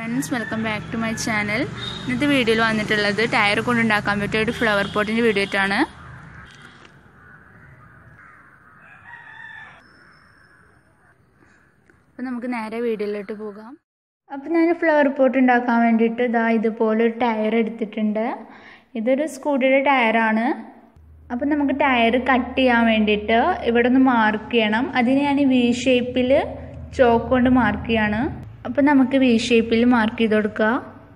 friends welcome back to my channel ഇന്നത്തെ വീഡിയോയിൽ വന്നിട്ടുള്ളത് ടയർ കൊണ്ടുണ്ടാക്കാൻ പറ്റിയ ഒരു ഫ്ലവർ പോട്ടിൻ്റെ വീഡിയോ ആയിട്ടാണ് അപ്പോൾ നമുക്ക് നേരെ വീഡിയോയിലോട്ട് പോകാം അപ്പോൾ ഞാൻ ഫ്ലവർ പോട്ട് ഉണ്ടാക്കാൻ വേണ്ടിയിട്ട് ഇതാ ഇതുപോലെ ഒരു ടയർ എടുത്തിട്ടുണ്ട് ഇതൊരു സ്കൂട്ടിയുടെ ടയറാണ് അപ്പം നമുക്ക് ടയർ കട്ട് ചെയ്യാൻ വേണ്ടിയിട്ട് ഇവിടെ ഒന്ന് മാർക്ക് ചെയ്യണം അതിന് ഞാൻ വി ഷേപ്പിൽ ചോക്ക് കൊണ്ട് മാർക്ക് ചെയ്യാണ് അപ്പം നമുക്ക് വി ഷേപ്പിൽ മാർക്ക് ചെയ്ത് കൊടുക്കുക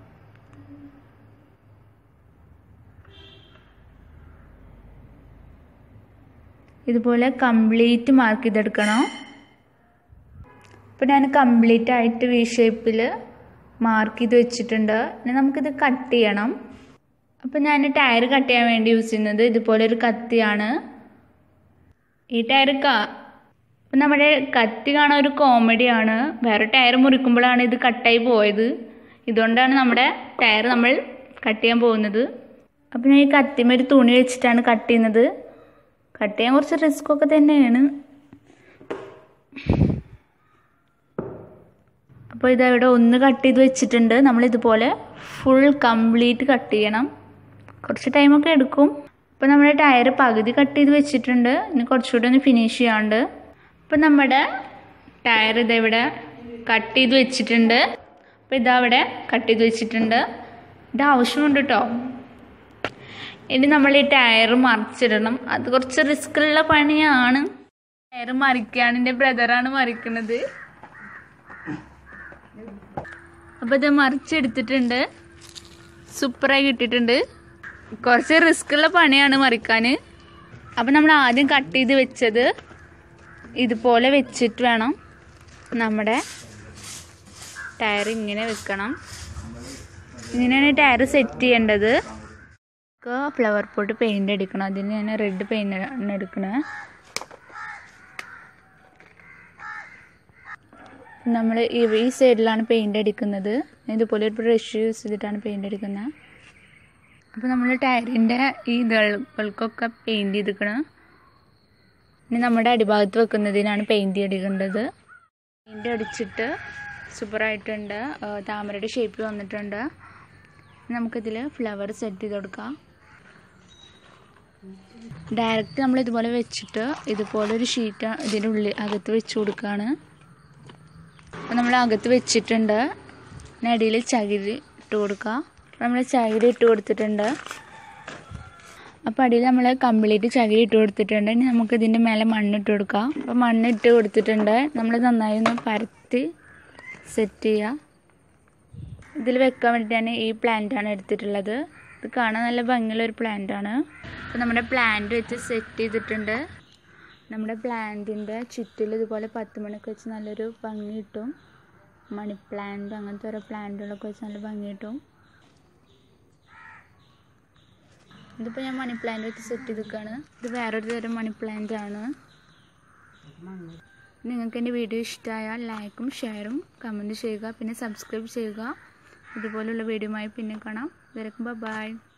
ഇതുപോലെ കംപ്ലീറ്റ് മാർക്ക് ചെയ്തെടുക്കണം അപ്പോൾ ഞാൻ കംപ്ലീറ്റ് ആയിട്ട് വി ഷേപ്പിൽ മാർക്ക് ചെയ്ത് വെച്ചിട്ടുണ്ട് ഇനി നമുക്കിത് കട്ട് ചെയ്യണം അപ്പോൾ ഞാൻ ടയർ കട്ട് ചെയ്യാൻ വേണ്ടി യൂസ് ചെയ്യുന്നത് ഇതുപോലെ ഒരു കത്തിയാണ് ഈ ടയർ ക അപ്പം നമ്മുടെ കത്തി കാണാൻ ഒരു കോമഡിയാണ് വേറെ ടയർ മുറിക്കുമ്പോഴാണ് ഇത് കട്ടായി പോയത് ഇതുകൊണ്ടാണ് നമ്മുടെ ടയർ നമ്മൾ കട്ട് ചെയ്യാൻ പോകുന്നത് അപ്പം ഞാൻ ഈ കത്തിമ ഒരു തുണി വെച്ചിട്ടാണ് കട്ട് ചെയ്യുന്നത് കട്ട് ചെയ്യാൻ കുറച്ച് റിസ്ക് ഒക്കെ തന്നെയാണ് അപ്പോൾ ഇതവിടെ ഒന്ന് കട്ട് ചെയ്ത് വെച്ചിട്ടുണ്ട് നമ്മൾ ഇതുപോലെ ഫുൾ കംപ്ലീറ്റ് കട്ട് ചെയ്യണം കുറച്ച് ടൈമൊക്കെ എടുക്കും അപ്പോൾ നമ്മുടെ ടയർ പകുതി കട്ട് ചെയ്ത് വെച്ചിട്ടുണ്ട് ഇനി കുറച്ചുകൂടി ഒന്ന് ഫിനിഷ് ചെയ്യാണ്ട് അപ്പോൾ നമ്മുടെ ടയർ ഇതവിടെ കട്ട് ചെയ്ത് വെച്ചിട്ടുണ്ട് അപ്പോൾ ഇതവിടെ കട്ട് ചെയ്ത് വെച്ചിട്ടുണ്ട് ഇത് ആവശ്യമുണ്ട് കേട്ടോ ഇനി നമ്മൾ ഈ ടയർ മറിച്ചിടണം അത് കുറച്ച് റിസ്ക്കുള്ള പണിയാണ് ടയർ മറിക്കുകയാണ് എൻ്റെ ബ്രദറാണ് മറിക്കുന്നത് അപ്പോൾ ഇത് മറിച്ചെടുത്തിട്ടുണ്ട് സൂപ്പറായി കിട്ടിയിട്ടുണ്ട് കുറച്ച് റിസ്ക്കുള്ള പണിയാണ് മറിക്കാൻ അപ്പോൾ നമ്മൾ ആദ്യം കട്ട് ചെയ്ത് വെച്ചത് ഇതുപോലെ വെച്ചിട്ട് വേണം നമ്മുടെ ടയർ ഇങ്ങനെ വെക്കണം ഇങ്ങനെയാണ് ടയർ സെറ്റ് ചെയ്യേണ്ടത് ഫ്ലവർ പോട്ട് പെയിൻ്റ് അടിക്കണം അതിന് ഞാൻ റെഡ് പെയിൻ്റ് ആണ് എടുക്കണത് നമ്മൾ ഈ സൈഡിലാണ് പെയിൻ്റ് അടിക്കുന്നത് ഇതുപോലെ ഒരു ബ്രഷ് യൂസ് ചെയ്തിട്ടാണ് പെയിൻ്റ് അടിക്കുന്നത് അപ്പോൾ നമ്മൾ ടയറിൻ്റെ ഈ ഇതൾക്കൊക്കെ പെയിൻറ് ചെയ്തിക്കണം ഇനി നമ്മുടെ അടിഭാഗത്ത് വെക്കുന്നതിനാണ് പെയിൻറ് അടിക്കേണ്ടത് പെയിൻ്റ് അടിച്ചിട്ട് സൂപ്പറായിട്ടുണ്ട് താമരയുടെ ഷേപ്പിൽ വന്നിട്ടുണ്ട് നമുക്കിതിൽ ഫ്ലവർ സെറ്റ് ചെയ്ത് കൊടുക്കാം ഡയറക്റ്റ് നമ്മൾ ഇതുപോലെ വെച്ചിട്ട് ഇതുപോലെ ഒരു ഷീറ്റ് ഇതിൻ്റെ ഉള്ളിൽ അകത്ത് വെച്ച് കൊടുക്കുകയാണ് അപ്പോൾ നമ്മൾ അകത്ത് വെച്ചിട്ടുണ്ട് അടിയിൽ ചകിരി ഇട്ട് കൊടുക്കുക നമ്മൾ ചകിരി ഇട്ട് കൊടുത്തിട്ടുണ്ട് അപ്പോൾ അടിയിൽ നമ്മൾ കംപ്ലീറ്റ് ചകിരി ഇട്ട് കൊടുത്തിട്ടുണ്ട് ഇനി നമുക്ക് ഇതിൻ്റെ മേലെ മണ്ണിട്ട് കൊടുക്കാം അപ്പോൾ മണ്ണിട്ട് കൊടുത്തിട്ടുണ്ട് നമ്മൾ നന്നായി ഒന്ന് പരത്തി സെറ്റ് ചെയ്യുക ഇതിൽ വെക്കാൻ വേണ്ടിയിട്ടാണ് ഈ പ്ലാന്റാണ് എടുത്തിട്ടുള്ളത് ഇത് കാണാൻ നല്ല ഭംഗിയുള്ള ഒരു പ്ലാന്റാണ് അപ്പോൾ നമ്മുടെ പ്ലാന്റ് വെച്ച് സെറ്റ് ചെയ്തിട്ടുണ്ട് നമ്മുടെ പ്ലാന്റിൻ്റെ ചുറ്റിലും ഇതുപോലെ പത്ത് മണിക്ക് വെച്ച് നല്ലൊരു ഭംഗി കിട്ടും മണി പ്ലാന്റ് അങ്ങനത്തെ ഓരോ പ്ലാന്റുകളൊക്കെ വെച്ച് നല്ല ഭംഗി കിട്ടും ഇതിപ്പോൾ ഞാൻ മണി പ്ലാന്റ് വെച്ച് സെറ്റ് ചെയ്തിരിക്കുകയാണ് ഇത് വേറൊരു തരം മണി പ്ലാന്റ് ആണ് നിങ്ങൾക്ക് എൻ്റെ വീഡിയോ ഇഷ്ടമായാൽ ലൈക്കും ഷെയറും കമൻറ്റ് ചെയ്യുക പിന്നെ സബ്സ്ക്രൈബ് ചെയ്യുക ഇതുപോലുള്ള വീഡിയോയുമായി പിന്നെ കാണാം ഇവരക്കും ബൈ